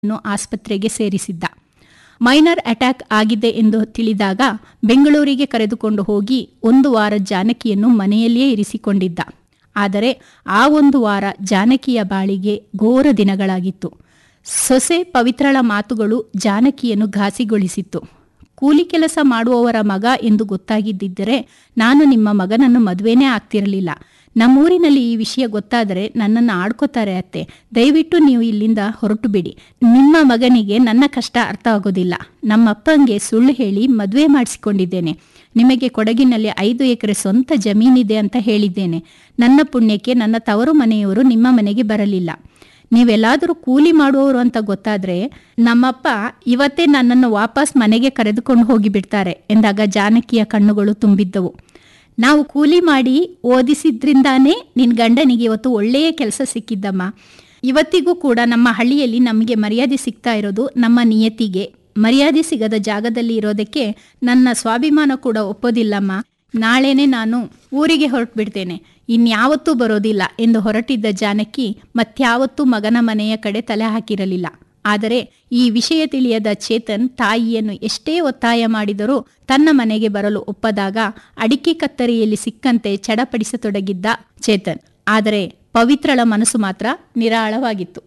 ನ್ನು ಆಸ್ಪತ್ರೆಗೆ ಸೇರಿಸಿದ್ದ minor attack ಆಗಿದೆ ಎಂದು ತಿಳಿದಾಗ ಬೆಂಗಳೂರಿಗೆ ಕರೆದುಕೊಂಡು ಹೋಗಿ ಒಂದು ವಾರ ಜಾನಕಿಯನ್ನು ಮನೆಯಲ್ಲಿಯೇ ಇರಿಸಿಕೊಂಡಿದ್ದ ಆದರೆ ಆ ಒಂದು ವಾರ ಜಾನಕಿಯ ಬಾಳಿಗೆ ಘೋರ ದಿನಗಳಾಗಿತ್ತು ಸೊಸೆ ಪವಿತ್ರಳ ಮಾತುಗಳು ಜಾನಕಿಯನ್ನು ಘಾಸಿಗೊಳಿಸಿತ್ತು ಕೂಲಿ ಕೆಲಸ ಮಾಡುವವರ ಮಗ ಎಂದು ಗೊತ್ತಾಗಿದ್ದಿದ್ದರೆ ನಾನು ನಿಮ್ಮ ಮಗನನ್ನು ಮದುವೆನೇ ಆಗ್ತಿರಲಿಲ್ಲ ನಮ್ಮೂರಿನಲ್ಲಿ ಈ ವಿಷಯ ಗೊತ್ತಾದರೆ ನನ್ನನ್ನು ಆಡ್ಕೋತಾರೆ ಅತ್ತೆ ದಯವಿಟ್ಟು ನೀವು ಇಲ್ಲಿಂದ ಹೊರಟು ಬಿಡಿ ನಿಮ್ಮ ಮಗನಿಗೆ ನನ್ನ ಕಷ್ಟ ಅರ್ಥ ಆಗೋದಿಲ್ಲ ನಮ್ಮಪ್ಪಂಗೆ ಸುಳ್ಳು ಹೇಳಿ ಮದುವೆ ಮಾಡಿಸಿಕೊಂಡಿದ್ದೇನೆ ನಿಮಗೆ ಕೊಡಗಿನಲ್ಲಿ ಐದು ಎಕರೆ ಸ್ವಂತ ಜಮೀನಿದೆ ಅಂತ ಹೇಳಿದ್ದೇನೆ ನನ್ನ ಪುಣ್ಯಕ್ಕೆ ನನ್ನ ತವರು ಮನೆಯವರು ನಿಮ್ಮ ಮನೆಗೆ ಬರಲಿಲ್ಲ ನೀವೆಲ್ಲಾದರೂ ಕೂಲಿ ಮಾಡುವವರು ಅಂತ ಗೊತ್ತಾದ್ರೆ ನಮ್ಮಪ್ಪ ಇವತ್ತೇ ನನ್ನನ್ನು ವಾಪಸ್ ಮನೆಗೆ ಕರೆದುಕೊಂಡು ಹೋಗಿಬಿಡ್ತಾರೆ ಎಂದಾಗ ಜಾನಕಿಯ ಕಣ್ಣುಗಳು ತುಂಬಿದ್ದವು ನಾವು ಕೂಲಿ ಮಾಡಿ ಓದಿಸಿದ್ರಿಂದಾನೇ ನಿನ್ನ ಗಂಡನಿಗೆ ಇವತ್ತು ಒಳ್ಳೆಯ ಕೆಲಸ ಸಿಕ್ಕಿದ್ದಮ್ಮ ಇವತ್ತಿಗೂ ಕೂಡ ನಮ್ಮ ಹಳ್ಳಿಯಲ್ಲಿ ನಮಗೆ ಮರ್ಯಾದೆ ಸಿಗ್ತಾ ಇರೋದು ನಮ್ಮ ನಿಯತಿಗೆ ಮರ್ಯಾದೆ ಸಿಗದ ಜಾಗದಲ್ಲಿ ಇರೋದಕ್ಕೆ ನನ್ನ ಸ್ವಾಭಿಮಾನ ಕೂಡ ಒಪ್ಪೋದಿಲ್ಲಮ್ಮ ನಾಳೆನೆ ನಾನು ಊರಿಗೆ ಹೊರಟು ಬಿಡ್ತೇನೆ ಇನ್ಯಾವತ್ತೂ ಬರೋದಿಲ್ಲ ಎಂದು ಹೊರಟಿದ್ದ ಜಾನಕಿ ಮತ್ಯಾವತ್ತೂ ಮಗನ ಮನೆಯ ಕಡೆ ತಲೆ ಹಾಕಿರಲಿಲ್ಲ ಆದರೆ ಈ ವಿಷಯ ತಿಳಿಯದ ಚೇತನ್ ತಾಯಿಯನ್ನು ಎಷ್ಟೇ ಒತ್ತಾಯ ಮಾಡಿದರೂ ತನ್ನ ಮನೆಗೆ ಬರಲು ಒಪ್ಪದಾಗ ಅಡಿಕೆ ಕತ್ತರಿಯಲ್ಲಿ ಸಿಕ್ಕಂತೆ ಚಡಪಡಿಸತೊಡಗಿದ್ದ ಚೇತನ್ ಆದರೆ ಪವಿತ್ರಳ ಮನಸ್ಸು ಮಾತ್ರ ನಿರಾಳವಾಗಿತ್ತು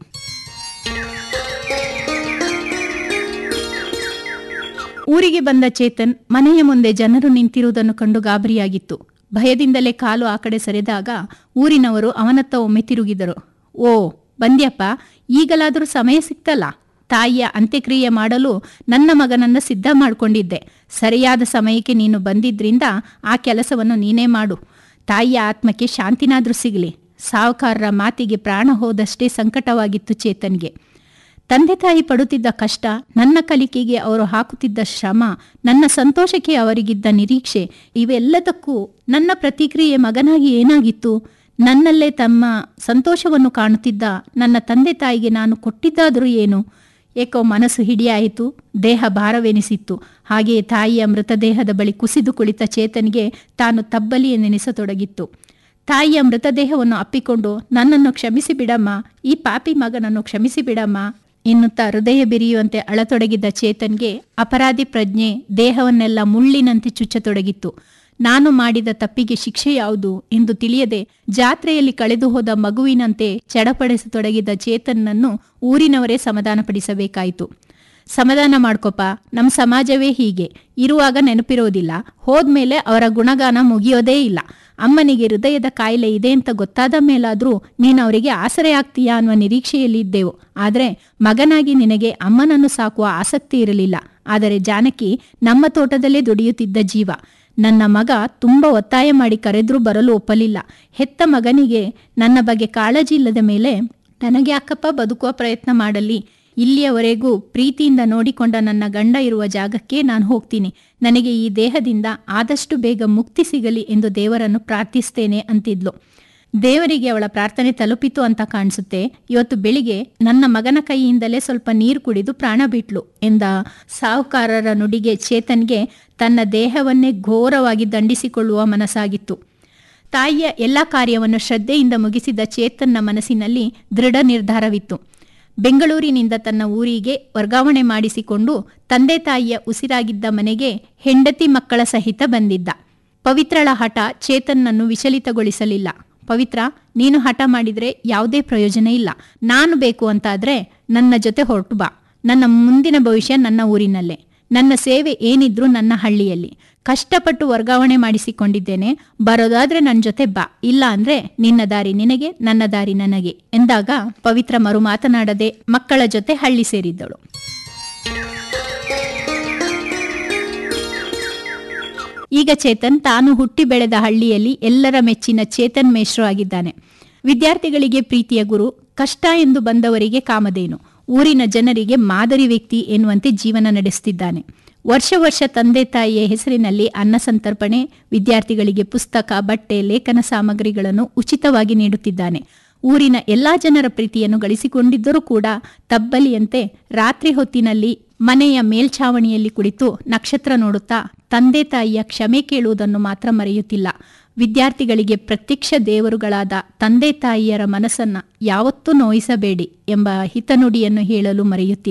ಊರಿಗೆ ಬಂದ ಚೇತನ್ ಮನೆಯ ಮುಂದೆ ಜನರು ನಿಂತಿರುವುದನ್ನು ಕಂಡು ಗಾಬರಿಯಾಗಿತ್ತು ಭಯದಿಂದಲೇ ಕಾಲು ಆ ಕಡೆ ಸರಿದಾಗ ಊರಿನವರು ಅವನತ್ತ ಒಮ್ಮೆ ತಿರುಗಿದರು ಓ ಬಂದ್ಯಪ್ಪ ಈಗಲಾದರೂ ಸಮಯ ಸಿಕ್ತಲ್ಲ ತಾಯಿಯ ಅಂತ್ಯಕ್ರಿಯೆ ಮಾಡಲು ನನ್ನ ಮಗನನ್ನು ಸಿದ್ಧ ಮಾಡಿಕೊಂಡಿದ್ದೆ ಸರಿಯಾದ ಸಮಯಕ್ಕೆ ನೀನು ಬಂದಿದ್ರಿಂದ ಆ ಕೆಲಸವನ್ನು ನೀನೇ ಮಾಡು ತಾಯಿಯ ಆತ್ಮಕ್ಕೆ ಶಾಂತಿನಾದರೂ ಸಿಗಲಿ ಸಾವುಕಾರರ ಮಾತಿಗೆ ಪ್ರಾಣ ಹೋದಷ್ಟೇ ಸಂಕಟವಾಗಿತ್ತು ಚೇತನ್ಗೆ ತಂದೆ ತಾಯಿ ಪಡುತ್ತಿದ್ದ ಕಷ್ಟ ನನ್ನ ಕಲಿಕೆಗೆ ಅವರು ಹಾಕುತ್ತಿದ್ದ ಶ್ರಮ ನನ್ನ ಸಂತೋಷಕ್ಕೆ ಅವರಿಗಿದ್ದ ನಿರೀಕ್ಷೆ ಇವೆಲ್ಲದಕ್ಕೂ ನನ್ನ ಪ್ರತಿಕ್ರಿಯೆ ಮಗನಾಗಿ ಏನಾಗಿತ್ತು ನನ್ನಲ್ಲೇ ತಮ್ಮ ಸಂತೋಷವನ್ನು ಕಾಣುತ್ತಿದ್ದ ನನ್ನ ತಂದೆ ತಾಯಿಗೆ ನಾನು ಕೊಟ್ಟಿದ್ದಾದರೂ ಏನು ಏಕೋ ಮನಸ್ಸು ಹಿಡಿಯಾಯಿತು ದೇಹ ಭಾರವೆನಿಸಿತ್ತು ಹಾಗೆಯೇ ತಾಯಿಯ ಮೃತದೇಹದ ಬಳಿ ಕುಸಿದು ಕುಳಿತ ಚೇತನ್ಗೆ ತಾನು ತಬ್ಬಲಿ ನೆನೆಸತೊಡಗಿತ್ತು ತಾಯಿಯ ಮೃತದೇಹವನ್ನು ಅಪ್ಪಿಕೊಂಡು ನನ್ನನ್ನು ಕ್ಷಮಿಸಿ ಬಿಡಮ್ಮ ಈ ಪಾಪಿ ಮಗನನ್ನು ಕ್ಷಮಿಸಿ ಬಿಡಮ್ಮ ಎನ್ನುತ್ತಾ ಹೃದಯ ಬಿರಿಯುವಂತೆ ಅಳತೊಡಗಿದ್ದ ಚೇತನ್ಗೆ ಅಪರಾಧಿ ಪ್ರಜ್ಞೆ ದೇಹವನ್ನೆಲ್ಲ ಮುಳ್ಳಿನಂತೆ ಚುಚ್ಚತೊಡಗಿತ್ತು ನಾನು ಮಾಡಿದ ತಪ್ಪಿಗೆ ಶಿಕ್ಷೆ ಯಾವುದು ಎಂದು ತಿಳಿಯದೆ ಜಾತ್ರೆಯಲ್ಲಿ ಕಳೆದು ಹೋದ ಮಗುವಿನಂತೆ ಚಡಪಡಿಸತೊಡಗಿದ್ದ ಚೇತನ್ನನ್ನು ಊರಿನವರೇ ಸಮಾಧಾನಪಡಿಸಬೇಕಾಯಿತು ಸಮಾಧಾನ ಮಾಡ್ಕೊಪ ನಮ್ಮ ಸಮಾಜವೇ ಹೀಗೆ ಇರುವಾಗ ನೆನಪಿರೋದಿಲ್ಲ ಹೋದ್ಮೇಲೆ ಅವರ ಗುಣಗಾನ ಮುಗಿಯೋದೇ ಇಲ್ಲ ಅಮ್ಮನಿಗೆ ಹೃದಯದ ಕಾಯಿಲೆ ಇದೆ ಅಂತ ಗೊತ್ತಾದ ಮೇಲಾದರೂ ನೀನು ಅವರಿಗೆ ಆಸರೆ ಆಗ್ತೀಯಾ ಅನ್ನುವ ನಿರೀಕ್ಷೆಯಲ್ಲಿ ಇದ್ದೆವು ಆದರೆ ಮಗನಾಗಿ ನಿನಗೆ ಅಮ್ಮನನ್ನು ಸಾಕುವ ಆಸಕ್ತಿ ಇರಲಿಲ್ಲ ಆದರೆ ಜಾನಕಿ ನಮ್ಮ ತೋಟದಲ್ಲೇ ದುಡಿಯುತ್ತಿದ್ದ ಜೀವ ನನ್ನ ಮಗ ತುಂಬ ಒತ್ತಾಯ ಮಾಡಿ ಕರೆದ್ರೂ ಬರಲು ಒಪ್ಪಲಿಲ್ಲ ಹೆತ್ತ ಮಗನಿಗೆ ನನ್ನ ಬಗ್ಗೆ ಕಾಳಜಿ ಇಲ್ಲದ ಮೇಲೆ ನನಗೆ ಅಕ್ಕಪ್ಪ ಬದುಕುವ ಪ್ರಯತ್ನ ಮಾಡಲಿ ಇಲ್ಲಿಯವರೆಗೂ ಪ್ರೀತಿಯಿಂದ ನೋಡಿಕೊಂಡ ನನ್ನ ಗಂಡ ಇರುವ ಜಾಗಕ್ಕೆ ನಾನು ಹೋಗ್ತೀನಿ ನನಗೆ ಈ ದೇಹದಿಂದ ಆದಷ್ಟು ಬೇಗ ಮುಕ್ತಿ ಸಿಗಲಿ ಎಂದು ದೇವರನ್ನು ಪ್ರಾರ್ಥಿಸ್ತೇನೆ ಅಂತಿದ್ಲು ದೇವರಿಗೆ ಅವಳ ಪ್ರಾರ್ಥನೆ ತಲುಪಿತು ಅಂತ ಕಾಣಿಸುತ್ತೆ ಇವತ್ತು ಬೆಳಿಗ್ಗೆ ನನ್ನ ಮಗನ ಕೈಯಿಂದಲೇ ಸ್ವಲ್ಪ ನೀರು ಕುಡಿದು ಪ್ರಾಣ ಬಿಟ್ಲು ಎಂದ ಸಾಹುಕಾರರ ನುಡಿಗೆ ಚೇತನ್ಗೆ ತನ್ನ ದೇಹವನ್ನೇ ಘೋರವಾಗಿ ದಂಡಿಸಿಕೊಳ್ಳುವ ಮನಸ್ಸಾಗಿತ್ತು ತಾಯಿಯ ಎಲ್ಲ ಕಾರ್ಯವನ್ನು ಶ್ರದ್ಧೆಯಿಂದ ಮುಗಿಸಿದ ಚೇತನ್ನ ಮನಸ್ಸಿನಲ್ಲಿ ದೃಢ ನಿರ್ಧಾರವಿತ್ತು ಬೆಂಗಳೂರಿನಿಂದ ತನ್ನ ಊರಿಗೆ ವರ್ಗಾವಣೆ ಮಾಡಿಸಿಕೊಂಡು ತಂದೆ ತಾಯಿಯ ಉಸಿರಾಗಿದ್ದ ಮನೆಗೆ ಹೆಂಡತಿ ಮಕ್ಕಳ ಸಹಿತ ಬಂದಿದ್ದ ಪವಿತ್ರಳ ಹಠ ಚೇತನ್ನನ್ನು ವಿಚಲಿತಗೊಳಿಸಲಿಲ್ಲ ಪವಿತ್ರ ನೀನು ಹಠ ಮಾಡಿದ್ರೆ ಯಾವುದೇ ಪ್ರಯೋಜನ ಇಲ್ಲ ನಾನು ಬೇಕು ಅಂತಾದ್ರೆ ನನ್ನ ಜೊತೆ ಹೊರಟು ಬಾ ನನ್ನ ಮುಂದಿನ ಭವಿಷ್ಯ ನನ್ನ ಊರಿನಲ್ಲೇ ನನ್ನ ಸೇವೆ ಏನಿದ್ರೂ ನನ್ನ ಹಳ್ಳಿಯಲ್ಲಿ ಕಷ್ಟಪಟ್ಟು ವರ್ಗಾವಣೆ ಮಾಡಿಸಿಕೊಂಡಿದ್ದೇನೆ ಬರೋದಾದ್ರೆ ನನ್ನ ಜೊತೆ ಬಾ ಇಲ್ಲ ಅಂದ್ರೆ ನಿನ್ನ ದಾರಿ ನಿನಗೆ ನನ್ನ ದಾರಿ ನನಗೆ ಎಂದಾಗ ಪವಿತ್ರ ಮರು ಮಾತನಾಡದೆ ಮಕ್ಕಳ ಜೊತೆ ಹಳ್ಳಿ ಸೇರಿದ್ದಳು ಈಗ ಚೇತನ್ ತಾನು ಹುಟ್ಟಿ ಬೆಳೆದ ಹಳ್ಳಿಯಲ್ಲಿ ಎಲ್ಲರ ಮೆಚ್ಚಿನ ಚೇತನ್ ಮೇಷ್ರು ಆಗಿದ್ದಾನೆ ವಿದ್ಯಾರ್ಥಿಗಳಿಗೆ ಪ್ರೀತಿಯ ಗುರು ಕಷ್ಟ ಎಂದು ಬಂದವರಿಗೆ ಕಾಮಧೇನು ಊರಿನ ಜನರಿಗೆ ಮಾದರಿ ವ್ಯಕ್ತಿ ಎನ್ನುವಂತೆ ಜೀವನ ನಡೆಸುತ್ತಿದ್ದಾನೆ ವರ್ಷ ವರ್ಷ ತಂದೆ ತಾಯಿಯ ಹೆಸರಿನಲ್ಲಿ ಅನ್ನ ಸಂತರ್ಪಣೆ ವಿದ್ಯಾರ್ಥಿಗಳಿಗೆ ಪುಸ್ತಕ ಬಟ್ಟೆ ಲೇಖನ ಸಾಮಗ್ರಿಗಳನ್ನು ಉಚಿತವಾಗಿ ನೀಡುತ್ತಿದ್ದಾನೆ ಊರಿನ ಎಲ್ಲಾ ಜನರ ಪ್ರೀತಿಯನ್ನು ಗಳಿಸಿಕೊಂಡಿದ್ದರೂ ಕೂಡ ತಬ್ಬಲಿಯಂತೆ ರಾತ್ರಿ ಹೊತ್ತಿನಲ್ಲಿ ಮನೆಯ ಮೇಲ್ಛಾವಣಿಯಲ್ಲಿ ಕುಳಿತು ನಕ್ಷತ್ರ ನೋಡುತ್ತಾ ತಂದೆ ತಾಯಿಯ ಕ್ಷಮೆ ಕೇಳುವುದನ್ನು ಮಾತ್ರ ಮರೆಯುತ್ತಿಲ್ಲ ವಿದ್ಯಾರ್ಥಿಗಳಿಗೆ ಪ್ರತ್ಯಕ್ಷ ದೇವರುಗಳಾದ ತಂದೆ ತಾಯಿಯರ ಮನಸ್ಸನ್ನ ಯಾವತ್ತೂ ನೋಯಿಸಬೇಡಿ ಎಂಬ ಹಿತನುಡಿಯನ್ನು ಹೇಳಲು ಮರೆಯುತ್ತಿಲ್ಲ